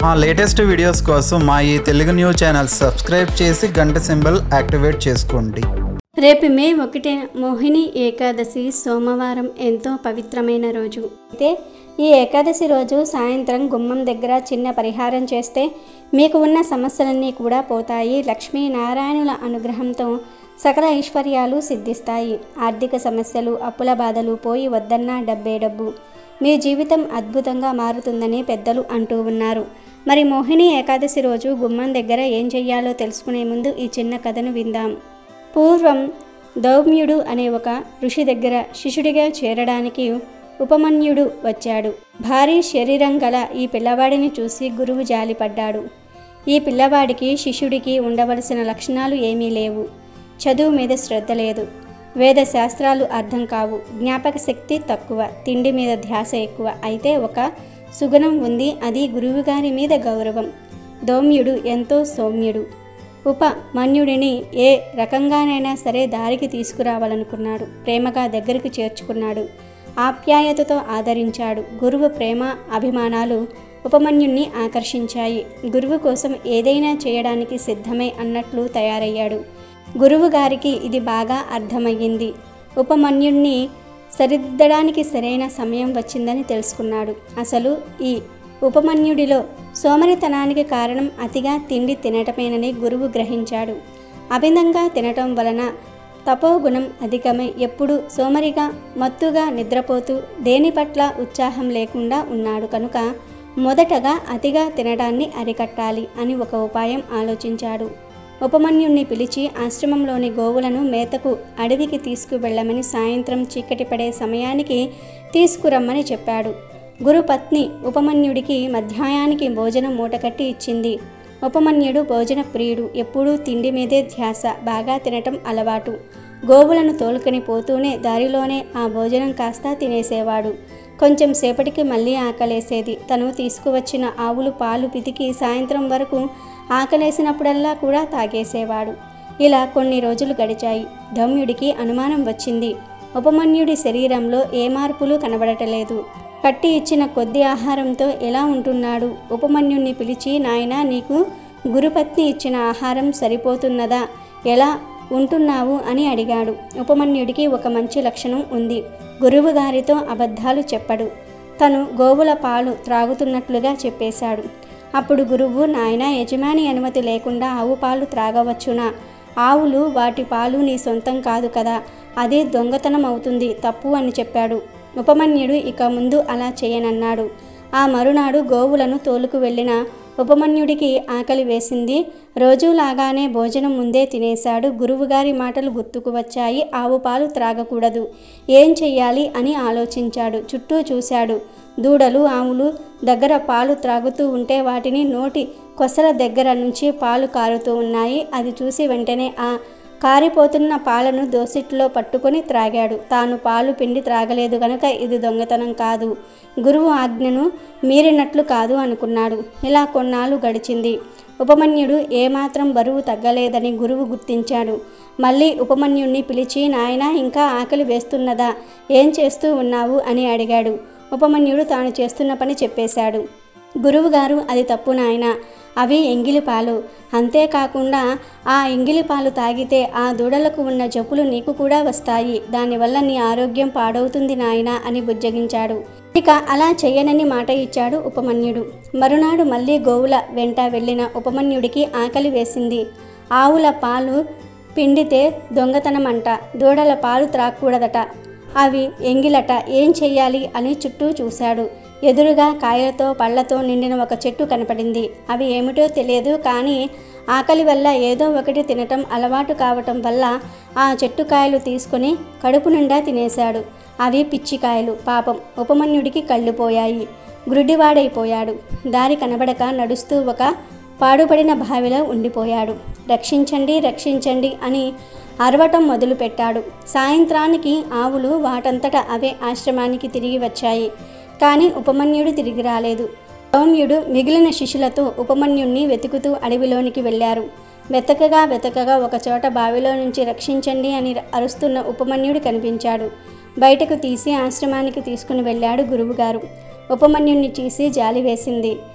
మా latest videos కోసం మా ఈ తెలుగు న్యూస్ ఛానల్ సబ్స్క్రైబ్ చేసి గంట సింబల్ యాక్టివేట్ చేసుకోండి రేపు మే ఒకటి మోహిని ఏకాదశి సోమవారం ఎంతో పవిత్రమైన రోజు అయితే ఈ ఏకాదశి రోజు సాయంత్రం గుమ్మం దగ్గర చిన్న పరిహారం చేస్తే మీకు ఉన్న సమస్యలన్నీ కూడా పోతాయి లక్ష్మీనారాయణుల అనుగ్రహంతో సకల ఐశ్వర్యాలు సిద్ధిస్తాయి ఆర్థిక సమస్యలు అప్పుల బాధలు పోయి వద్దన్నా డబ్బే డబ్బు మీ జీవితం అద్భుతంగా మారుతుందని పెద్దలు అంటూ ఉన్నారు మరి మోహిని ఏకాదశి రోజు గుమ్మం దగ్గర ఏం చెయ్యాలో తెలుసుకునే ముందు ఈ చిన్న కథను విందాం పూర్వం దౌమ్యుడు అనే ఒక ఋషి దగ్గర శిష్యుడిగా చేరడానికి ఉపమన్యుడు వచ్చాడు భారీ శరీరం గల ఈ పిల్లవాడిని చూసి గురువు జాలిపడ్డాడు ఈ పిల్లవాడికి శిష్యుడికి ఉండవలసిన లక్షణాలు ఏమీ లేవు చదువు మీద శ్రద్ధ లేదు వేద శాస్త్రాలు అర్థం కావు జ్ఞాపక శక్తి తక్కువ తిండి మీద ధ్యాస ఎక్కువ అయితే ఒక సుగుణం ఉంది అది గురువుగారి మీద గౌరవం దౌమ్యుడు ఎంతో సౌమ్యుడు ఉప మన్యుడిని ఏ రకంగానైనా సరే దారికి తీసుకురావాలనుకున్నాడు ప్రేమగా దగ్గరికి చేర్చుకున్నాడు ఆప్యాయతతో ఆదరించాడు గురువు ప్రేమ అభిమానాలు ఉపమన్యుణ్ణి ఆకర్షించాయి గురువు కోసం ఏదైనా చేయడానికి సిద్ధమై అన్నట్లు తయారయ్యాడు గురువు గారికి ఇది బాగా అర్థమయ్యింది ఉపమన్యుణ్ణి సరిదిద్దడానికి సరైన సమయం వచ్చిందని తెలుసుకున్నాడు అసలు ఈ ఉపమన్యుడిలో సోమరితనానికి కారణం అతిగా తిండి తినటమేనని గురువు గ్రహించాడు అభిందంగా తినటం వలన తపోగుణం అధికమై ఎప్పుడు సోమరిగా మత్తుగా నిద్రపోతూ దేని పట్ల ఉత్సాహం లేకుండా ఉన్నాడు కనుక మొదటగా అతిగా తినడాన్ని అరికట్టాలి అని ఒక ఉపాయం ఆలోచించాడు ఉపమన్యుణ్ణి పిలిచి ఆశ్రమంలోని గోవులను మేతకు అడవికి తీసుకువెళ్ళమని సాయంత్రం చీకటి పడే సమయానికి తీసుకురమ్మని చెప్పాడు గురుపత్ని ఉపమన్యుడికి మధ్యాయానికి భోజనం మూటకట్టి ఇచ్చింది ఉపమన్యుడు భోజన ప్రియుడు ఎప్పుడూ తిండి మీదే ధ్యాస బాగా తినటం అలవాటు గోవులను తోలుకొని పోతూనే దారిలోనే ఆ భోజనం కాస్త తినేసేవాడు కొంచెం సేపటికి మళ్ళీ ఆకలేసేది తను తీసుకువచ్చిన ఆవులు పాలు పితికి సాయంత్రం వరకు ఆకలేసినప్పుడల్లా కూడా తాగేసేవాడు ఇలా కొన్ని రోజులు గడిచాయి ధౌమ్యుడికి అనుమానం వచ్చింది ఉపమన్యుడి శరీరంలో ఏ మార్పులు కనబడటలేదు కట్టి ఇచ్చిన కొద్ది ఆహారంతో ఎలా ఉంటున్నాడు ఉపమన్యుణ్ణి పిలిచి నాయనా నీకు గురుపత్ని ఇచ్చిన ఆహారం సరిపోతున్నదా ఎలా ఉంటున్నావు అని అడిగాడు ఉపమన్యుడికి ఒక మంచి లక్షణం ఉంది గురువు గారితో అబద్ధాలు చెప్పడు తను గోవుల పాలు త్రాగుతున్నట్లుగా చెప్పేశాడు అప్పుడు గురువు నాయన యజమాని అనుమతి లేకుండా ఆవు పాలు త్రాగవచ్చునా ఆవులు వాటి పాలు నీ సొంతం కాదు కదా అది దొంగతనం అవుతుంది తప్పు అని చెప్పాడు ఉపమన్యుడు ఇక ముందు అలా చేయనన్నాడు ఆ మరునాడు గోవులను తోలుకు వెళ్ళిన ఉపమన్యుడికి ఆకలి వేసింది రోజులాగానే భోజనం ముందే తినేశాడు గురువుగారి మాటలు గుర్తుకు వచ్చాయి ఆవు పాలు త్రాగకూడదు ఏం చెయ్యాలి అని ఆలోచించాడు చుట్టూ చూశాడు దూడలు ఆవులు దగ్గర పాలు త్రాగుతూ ఉంటే వాటిని నోటి కొసల దగ్గర నుంచి పాలు కారుతూ ఉన్నాయి అది చూసి వెంటనే ఆ కారిపోతున్న పాలను దోసిట్లో పట్టుకొని త్రాగాడు తాను పాలు పిండి త్రాగలేదు గనక ఇది దొంగతనం కాదు గురువు ఆజ్ఞను మీరినట్లు కాదు అనుకున్నాడు ఇలా కొన్నాళ్ళు గడిచింది ఉపమన్యుడు ఏమాత్రం బరువు తగ్గలేదని గురువు గుర్తించాడు మళ్ళీ ఉపమన్యుణ్ణి పిలిచి నాయన ఇంకా ఆకలి వేస్తున్నదా ఏం చేస్తూ ఉన్నావు అని అడిగాడు ఉపమన్యుడు తాను చేస్తున్న పని చెప్పేశాడు గురువుగారు అది తప్పు నాయన అవి ఎంగిలి పాలు అంతేకాకుండా ఆ ఎంగిలి పాలు తాగితే ఆ దూడలకు ఉన్న జబ్బులు నీకు కూడా వస్తాయి దానివల్ల నీ ఆరోగ్యం పాడవుతుంది నాయన అని బుజ్జగించాడు ఇక అలా చెయ్యనని మాట ఇచ్చాడు ఉపమన్యుడు మరునాడు మళ్ళీ గోవుల వెంట వెళ్ళిన ఉపమన్యుడికి ఆకలి వేసింది ఆవుల పాలు పిండితే దొంగతనమంట దూడల పాలు త్రాగకూడదట అవి ఎంగిలట ఏం చెయ్యాలి అని చుట్టూ చూశాడు ఎదురుగా కాయలతో పళ్ళతో నిండిన ఒక చెట్టు కనపడింది అవి ఏమిటో తెలియదు కానీ ఆకలి వల్ల ఏదో ఒకటి తినటం అలవాటు కావటం వల్ల ఆ చెట్టు కాయలు తీసుకొని కడుపు నిండా తినేశాడు అవి పిచ్చికాయలు పాపం ఉపమన్యుడికి కళ్ళు పోయాయి గ్రుడ్డివాడైపోయాడు దారి కనబడక నడుస్తూ ఒక పాడుపడిన బావిలో ఉండిపోయాడు రక్షించండి రక్షించండి అని అరవటం మొదలుపెట్టాడు సాయంత్రానికి ఆవులు వాటంతట అవే ఆశ్రమానికి తిరిగి వచ్చాయి కానీ ఉపమన్యుడు తిరిగి రాలేదు సౌమ్యుడు మిగిలిన శిష్యులతో ఉపమన్యుణ్ణి వెతుకుతూ అడవిలోనికి వెళ్ళారు వెతకగా వెతకగా ఒక చోట బావిలో నుంచి రక్షించండి అని అరుస్తున్న ఉపమన్యుడు కనిపించాడు బయటకు తీసి ఆశ్రమానికి తీసుకుని వెళ్ళాడు గురువుగారు ఉపమన్యుణ్ణి చూసి జాలి వేసింది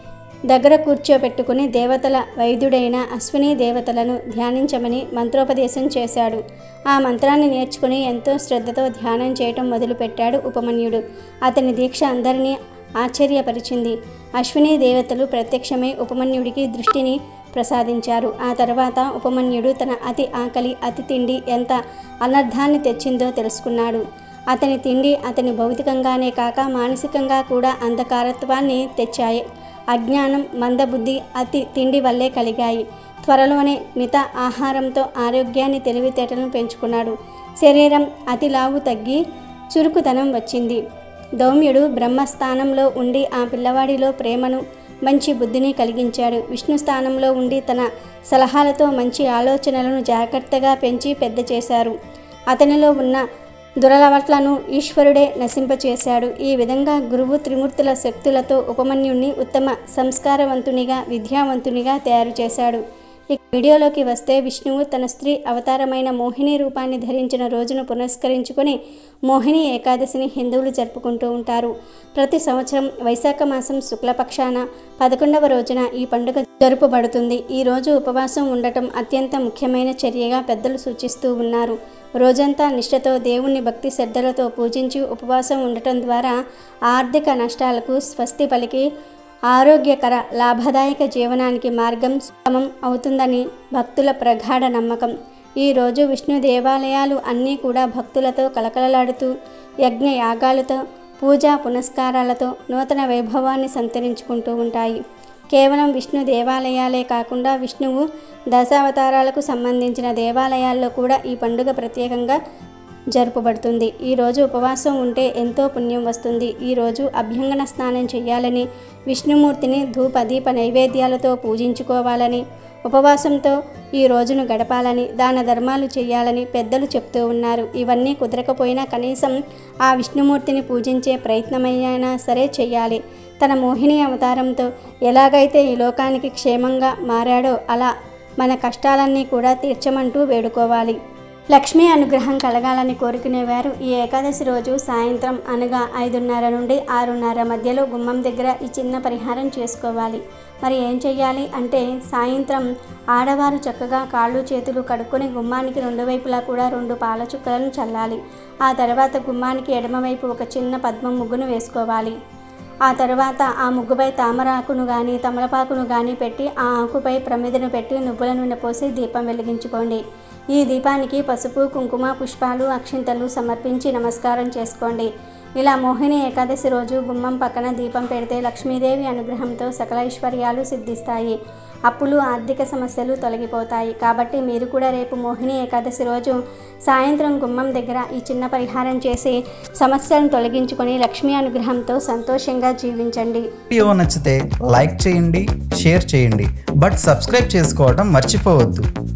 దగ్గర కూర్చోబెట్టుకుని దేవతల వైద్యుడైన అశ్విని దేవతలను ధ్యానించమని మంత్రోపదేశం చేశాడు ఆ మంత్రాన్ని నేర్చుకుని ఎంతో శ్రద్ధతో ధ్యానం చేయటం మొదలుపెట్టాడు ఉపమన్యుడు అతని దీక్ష అందరినీ ఆశ్చర్యపరిచింది అశ్విని దేవతలు ప్రత్యక్షమై ఉపమన్యుడికి దృష్టిని ప్రసాదించారు ఆ తర్వాత ఉపమన్యుడు తన అతి ఆకలి అతి తిండి ఎంత అనర్థాన్ని తెచ్చిందో తెలుసుకున్నాడు అతని తిండి అతని భౌతికంగానే కాక మానసికంగా కూడా అంధకారత్వాన్ని తెచ్చాయి అజ్ఞానం మందబుద్ధి అతి తిండి వల్లే కలిగాయి త్వరలోనే మిత ఆహారంతో ఆరోగ్యాన్ని తెలివితేటలను పెంచుకున్నాడు శరీరం అతి లావు తగ్గి చురుకుతనం వచ్చింది దౌమ్యుడు బ్రహ్మస్థానంలో ఉండి ఆ పిల్లవాడిలో ప్రేమను మంచి బుద్ధిని కలిగించాడు విష్ణు స్థానంలో ఉండి తన సలహాలతో మంచి ఆలోచనలను జాగ్రత్తగా పెంచి పెద్ద చేశారు అతనిలో ఉన్న దురలవట్లను ఈశ్వరుడే నశింపచేశాడు ఈ విధంగా గురువు త్రిమూర్తుల శక్తులతో ఉపమన్యుణ్ణి ఉత్తమ సంస్కారవంతునిగా విద్యావంతునిగా తయారు చేశాడు ఈ వీడియోలోకి వస్తే విష్ణువు తన స్త్రీ అవతారమైన మోహిని రూపాన్ని ధరించిన రోజును పురస్కరించుకొని మోహిని ఏకాదశిని హిందువులు జరుపుకుంటూ ఉంటారు ప్రతి సంవత్సరం వైశాఖ మాసం శుక్లపక్షాన పదకొండవ రోజున ఈ పండుగ జరుపబడుతుంది ఈ రోజు ఉపవాసం ఉండటం అత్యంత ముఖ్యమైన చర్యగా పెద్దలు సూచిస్తూ ఉన్నారు రోజంతా నిష్ఠతో దేవుణ్ణి భక్తి శ్రద్ధలతో పూజించి ఉపవాసం ఉండటం ద్వారా ఆర్థిక నష్టాలకు స్వస్తి పలికి ఆరోగ్యకర లాభదాయక జీవనానికి మార్గం సుగమం అవుతుందని భక్తుల ప్రగాఢ నమ్మకం ఈరోజు విష్ణు దేవాలయాలు అన్నీ కూడా భక్తులతో కలకలలాడుతూ యజ్ఞ యాగాలతో పూజా పునస్కారాలతో నూతన వైభవాన్ని సంతరించుకుంటూ ఉంటాయి కేవలం విష్ణు దేవాలయాలే కాకుండా విష్ణువు దశావతారాలకు సంబంధించిన దేవాలయాల్లో కూడా ఈ పండుగ ప్రత్యేకంగా జరుపబడుతుంది ఈరోజు ఉపవాసం ఉంటే ఎంతో పుణ్యం వస్తుంది ఈరోజు అభ్యంగన స్నానం చేయాలని విష్ణుమూర్తిని ధూప దీప నైవేద్యాలతో పూజించుకోవాలని ఉపవాసంతో ఈ రోజును గడపాలని దాన ధర్మాలు చేయాలని పెద్దలు చెప్తూ ఉన్నారు ఇవన్నీ కుదరకపోయినా కనీసం ఆ విష్ణుమూర్తిని పూజించే ప్రయత్నమైనా సరే చేయాలి తన మోహిని అవతారంతో ఎలాగైతే ఈ లోకానికి క్షేమంగా మారాడో అలా మన కష్టాలన్నీ కూడా తీర్చమంటూ వేడుకోవాలి లక్ష్మీ అనుగ్రహం కలగాలని కోరుకునేవారు ఈ ఏకాదశి రోజు సాయంత్రం అనగా ఐదున్నర నుండి ఆరున్నర మధ్యలో గుమ్మం దగ్గర ఈ చిన్న పరిహారం చేసుకోవాలి మరి ఏం చెయ్యాలి అంటే సాయంత్రం ఆడవారు చక్కగా కాళ్ళు చేతులు కడుక్కొని గుమ్మానికి రెండు వైపులా కూడా రెండు పాల చుక్కలను చల్లాలి ఆ తర్వాత గుమ్మానికి ఎడమవైపు ఒక చిన్న పద్మం ముగ్గును వేసుకోవాలి ఆ తర్వాత ఆ ముగ్గుపై తామరాకును కానీ తమలపాకును కానీ పెట్టి ఆ ఆకుపై ప్రమిదను పెట్టి నువ్వుల నూనె పోసి దీపం వెలిగించుకోండి ఈ దీపానికి పసుపు కుంకుమ పుష్పాలు అక్షింతలు సమర్పించి నమస్కారం చేసుకోండి ఇలా మోహిని ఏకాదశి రోజు గుమ్మం పక్కన దీపం పెడితే లక్ష్మీదేవి అనుగ్రహంతో సకల ఐశ్వర్యాలు సిద్ధిస్తాయి అప్పులు ఆర్థిక సమస్యలు తొలగిపోతాయి కాబట్టి మీరు కూడా రేపు మోహిని ఏకాదశి రోజు సాయంత్రం గుమ్మం దగ్గర ఈ చిన్న పరిహారం చేసి సమస్యలను తొలగించుకొని లక్ష్మీ అనుగ్రహంతో సంతోషంగా జీవించండి వీడియో నచ్చితే లైక్ చేయండి షేర్ చేయండి బట్ సబ్స్క్రైబ్ చేసుకోవడం మర్చిపోవద్దు